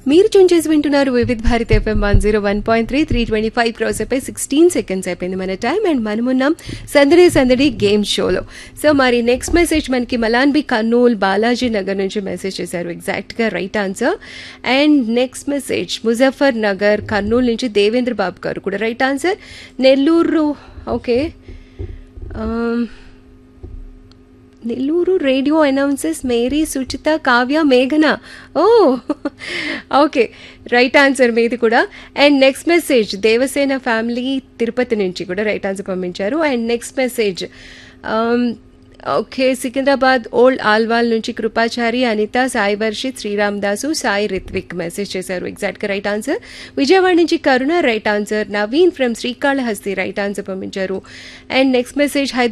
మీరు చూన్ చేసి వింటున్నారు Vividh Bharati FM one zero one point three three twenty five cross అయిపోయి సిక్స్టీన్ సెకండ్స్ అయిపోయింది మన టైం అండ్ మనమున్నాం సందడి సందడి గేమ్ షోలో సో మరి నెక్స్ట్ మెసేజ్ మనకి మలాన్బి కర్నూల్ బాలాజీ నగర్ నుంచి మెసేజ్ చేశారు ఎగ్జాక్ట్గా right answer and next message Muzaffar Nagar Kurnool నుంచి దేవేంద్ర బాబు గారు కూడా right answer Nellore okay Nellore radio announces Mary Suchitha Kavya మేఘన ఓ ఓకే రైట్ ఆన్సర్ మీది కూడా and next message Devasena family Tirupati నుంచి కూడా రైట్ ఆన్సర్ పంపించారు and next message okay Secunderabad old Alwal నుంచి కృపాచారి అనిత సాయి వర్షిత్ శ్రీరామ్ దాసు సాయి రిత్విక్ మెసేజ్ చేశారు ఎగ్జాక్ట్గా రైట్ ఆన్సర్ విజయవాడ నుంచి Karuna right answer Naveen from Srikalahasti right answer పంపించారు అండ్ నెక్స్ట్ మెసేజ్